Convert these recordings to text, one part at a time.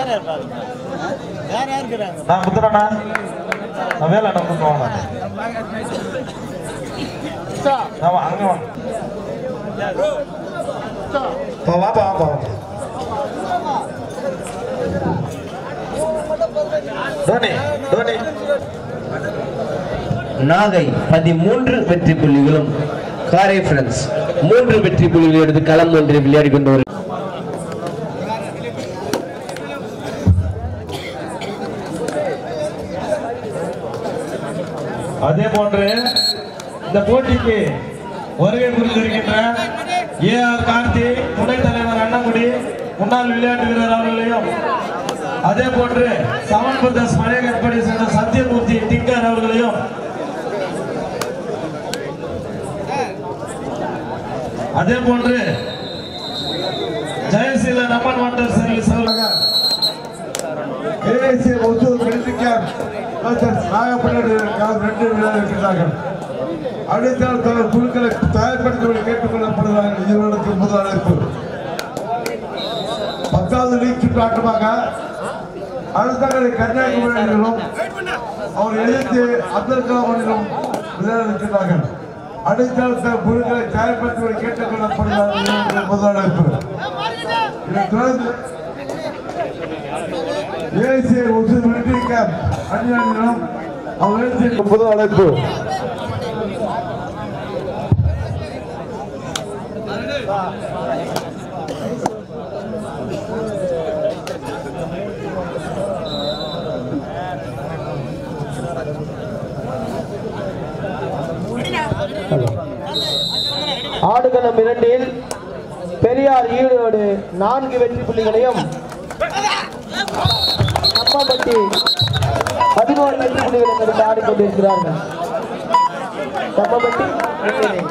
யார் யார் பாருங்க யார் யார் இருக்கிறாங்க நான் குத்துறேண்ணா நான் வேலை என்ன குத்துவாங்க ஆமா அங்க வா பா, வாப்பா வாப்பா வாப்பா தோனி தோனி நாகை பதிமூன்று வெற்றி புள்ளிகளும் காரை ஃப்ரெண்ட்ஸ் மூன்று வெற்றி புள்ளிகள் எடுத்து களம் ஒன்றில் விளையாடி கொண்டு வரும் அதே போன்று இந்த போட்டிக்கு வருகை புரிந்திருக்கின்ற ஏ ஆர் கார்த்தி துணைத் தலைவர் அண்ணங்குடி முன்னாள் விளையாட்டு வீரர் அவர்களையும் அதே போன்று சமன் பிரதர்ஸ் பழைய கற்பனை சேர்ந்த சத்யமூர்த்தி டிங்கர் அவர்களையும் அதே போன்று ஜெயசீல நமன் வாண்டர் சர்வீஸ் அவர்கள் ஏஎஸ்சி ஒசூர் மெடிக்கல் நாகப்பட்டினம் ரெண்டு விழா இருக்கிறார்கள் அடுத்த தங்கள் குழுக்களை தயார்படுத்தி கேட்டுக் கொள்ளப்படுகிறார்கள் இருவருக்கு முதல் அழைப்பு பத்தாவது லீக் சுற்று ஆட்டமாக அடுத்த கன்னியாகுமரி அணிகளும் அவர் எழுத்து அப்துல் கலாம் அணிகளும் விளையாட இருக்கிறார்கள் அடுத்த குழுக்களை தயார்படுத்தி கேட்டுக் கொள்ளப்படுகிறார்கள் இருவருக்கு முதல் அழைப்பு இதைத் தொடர்ந்து ஏசிய ஒசூர் மிலிட்டரி கேம்ப் அணியாளர்களும் அவர் எழுத்து முதல் அழைப்பு ஆடுகளம் இரண்டில் பெரியார் ஈரோடு நான்கு வெற்றி புள்ளிகளையும் அம்மாபட்டி பதினோரு வெற்றி புள்ளிகளையும் எடுத்து ஆடிக்கொண்டிருக்கிறார்கள் கம்மபட்டி முன்னணி.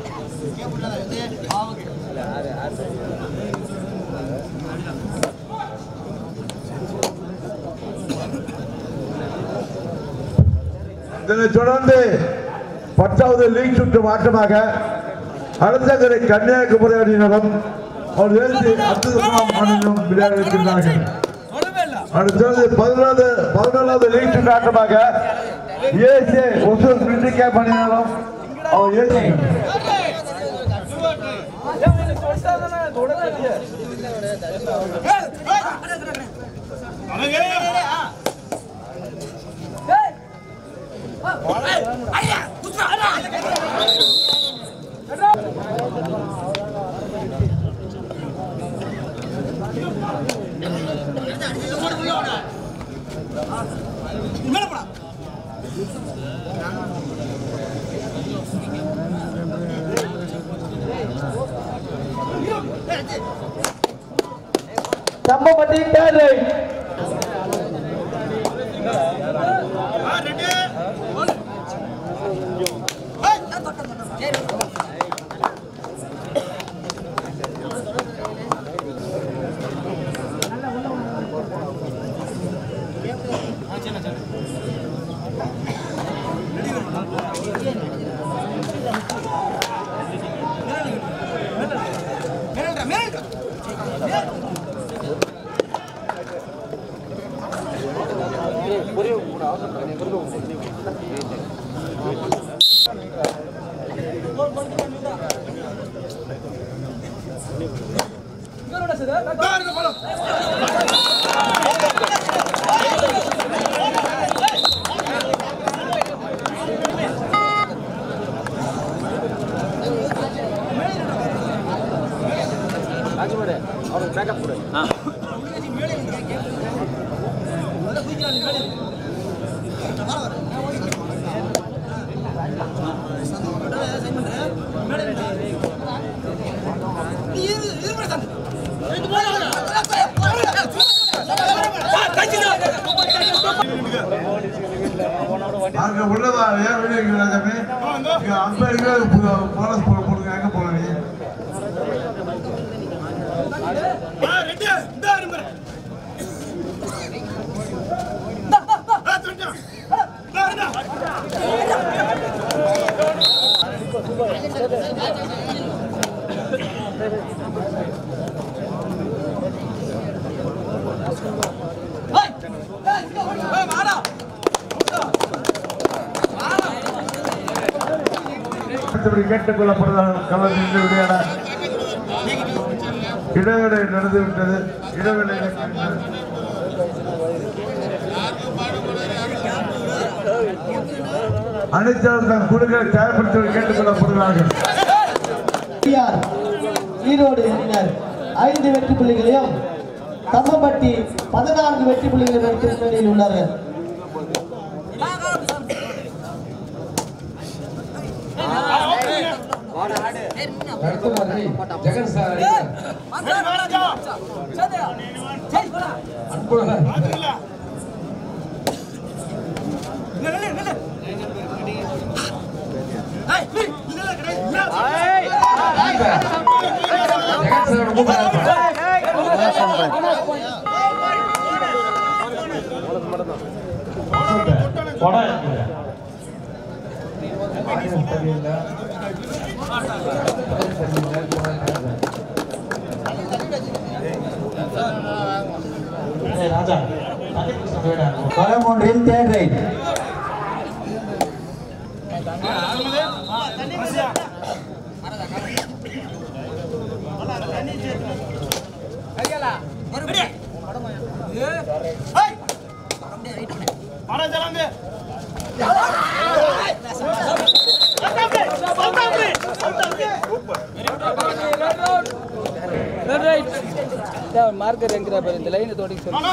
இதனைத் தொடர்ந்து பத்தாவது லீக் சுற்று மாற்றமாக அடுத்தகரை கன்னியாகுமரி அணியினரும் அவர் எழுதி அப்துல் கலாம் அணியினரும் விளையாட இருக்கின்றார்கள் அடுத்தது பதினொன்று பதினொன்றாவது லீக் சுற்று ஆட்டமாக ஏசிய ஒசூர் மிலிட்டரி கேம்ப் அணியினரும் அவர் எழுதி கம்மபட்டி தேர்ட் ரைட் அங்க உள்ளதா ஏன் வெளியே இருக்கிறா தம்பி இங்க அம்பேத்கர் போனஸ் போட போடுங்க எங்க போன நீ Thank தயாரித்தபடி கேட்டுக் கொள்ளப்படுகிறார்கள் களம் நின்று விளையாட இடைவேளை நடந்துவிட்டது இடைவேளை நடந்துவிட்டது. அனைத்தாரும் தன் குழுக்களை தயார்படுத்தி கேட்டுக் கொள்ளப்படுகிறார்கள் பெரியார் ஈரோடு அணியினர் ஐந்து வெற்றி புள்ளிகளையும் தம்மம்பட்டி பதினான்கு வெற்றி புள்ளிகளையும் எடுத்து முன்னணியில் உள்ளார்கள் ஜெகன் சார் ஜெகன் சார் கூப்பிடுறாரு படம் இருக்குது ஏய் ராஜா தண்ணி குடிச்சு போயிடா களம் ஒன்றில் தேர்ட் ரைட் மார்க்கர் எங்கிற பாரு இந்த லைனை தோடி சொல்லு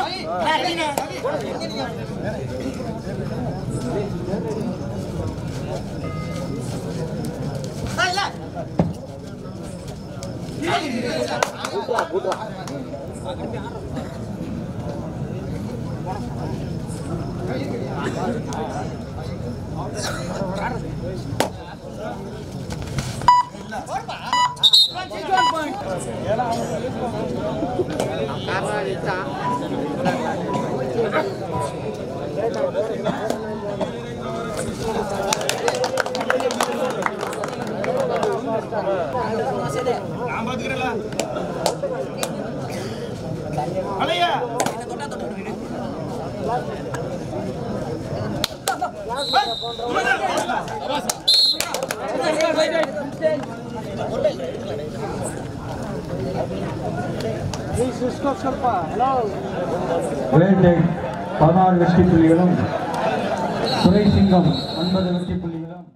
கிரேட் பதினாறு வெற்றி புள்ளிகளும் துரை சிங்கம் ஒன்பது வெற்றி புள்ளிகளும்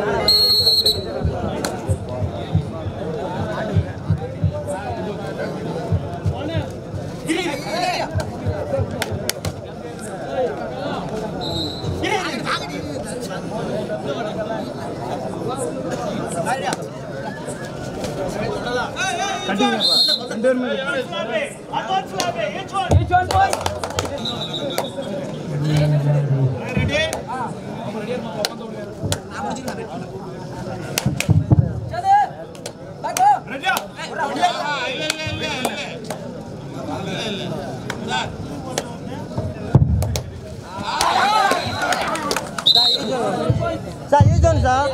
சார் யூஸ் சார்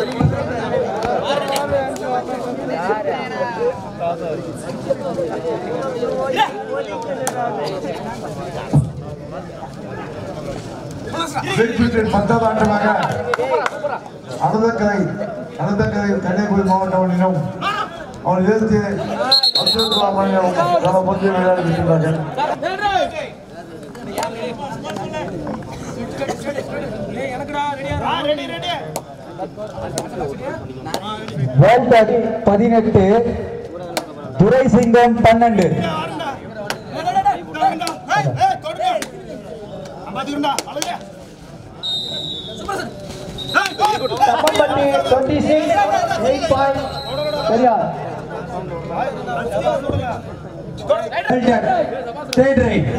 வெற்றி பத்தாவது ஆண்டமாக அனந்தக்கரை அனந்தக்கரை கன்னியாகுமரி மாவட்ட அணியிலும் அவர் எதிர்த்து அப்துல் கலாம் அணியிலும் பல முக்கிய விளையாடி இருக்கின்றார்கள் வேர்ல்ட் கப் பதினெட்டு துரை சிங்கம் பன்னெண்டு Thammampatti twenty six eight point Periyar third right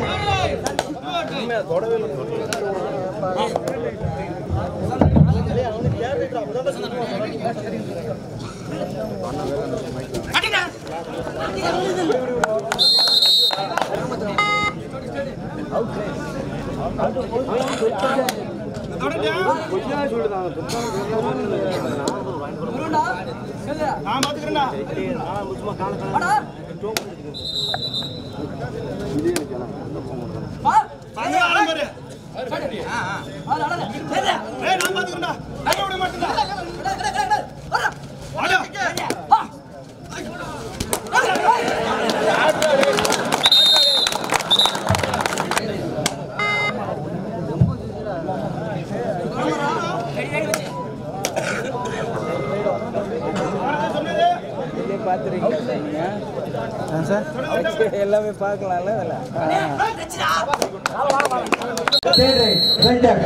எல்லாமே பார்க்கலாம்ல அதில் Third right. Well done.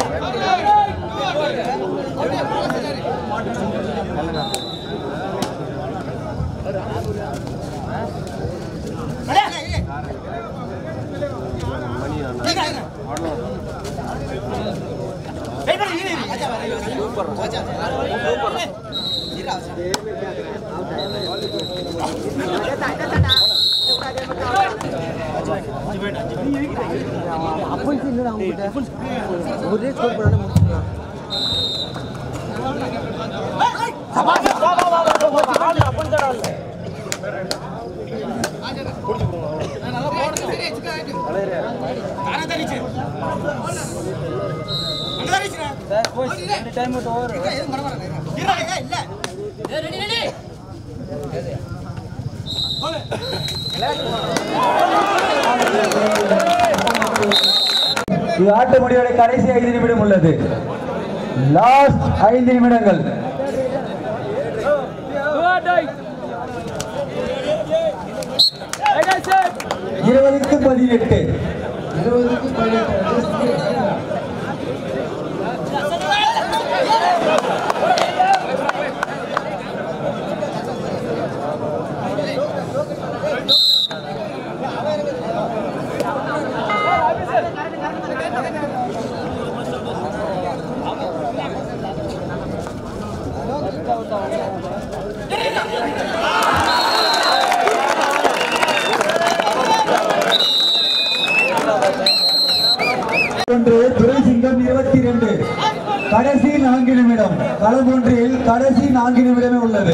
Sir போய் ரெண்டு டைம் மட்டும் ஓவர் இது ஆட்ட முடிவோட கடைசி ஐந்து நிமிடம் உள்ளது லாஸ்ட் ஐந்து நிமிடங்கள் இருபதுக்கு பதினெட்டு இருபதுக்கு பதினெட்டு ஒன்று துரைசிங்கம் இருபத்தி ரெண்டு கடைசி நான்கு நிமிடம் களம் ஒன்றில் கடைசி நான்கு நிமிடமே உள்ளது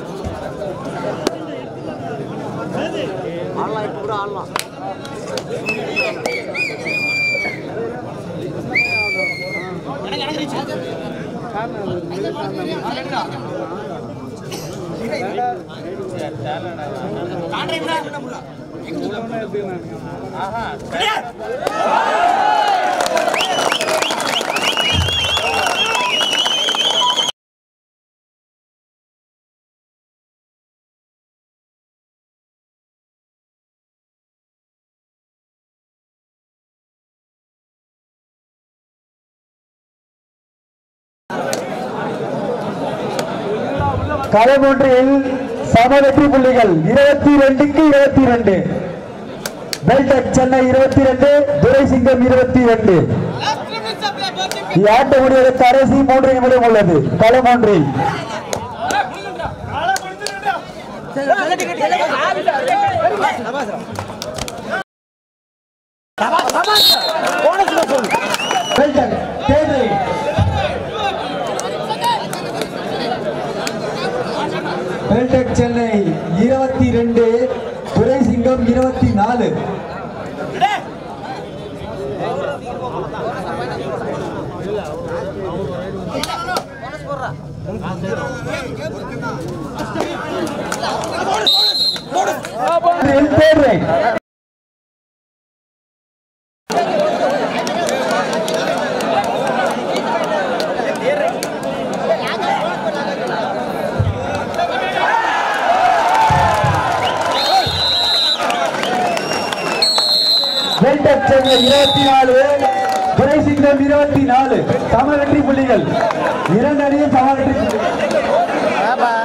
களம் ஒன்றில் சம வெற்றி புள்ளிகள் இருபத்தி ரெண்டுக்கு இருபத்தி ரெண்டு பெல்டக் சென்னை இருபத்தி ரெண்டு துரைசிங்கம் இருபத்தி ரெண்டு ஆட்ட முடியாத கடைசி மூன்று நிமிடம் உள்ளது களம் ஒன்றில் பெல்டக் தேர்ட் ரைட் பெல்டெக் சென்னை இருபத்தி ரெண்டு துரைசிங்கம் இருபத்தி நாலு தேர்ட் ரைட் வெல்டர் சென்னை இருபத்தி நாலு துரைசிங்கம் இருபத்தி நாலு சம வெற்றி புள்ளிகள் இரண்டு அணியும் சம வெற்றி புள்ளிகள்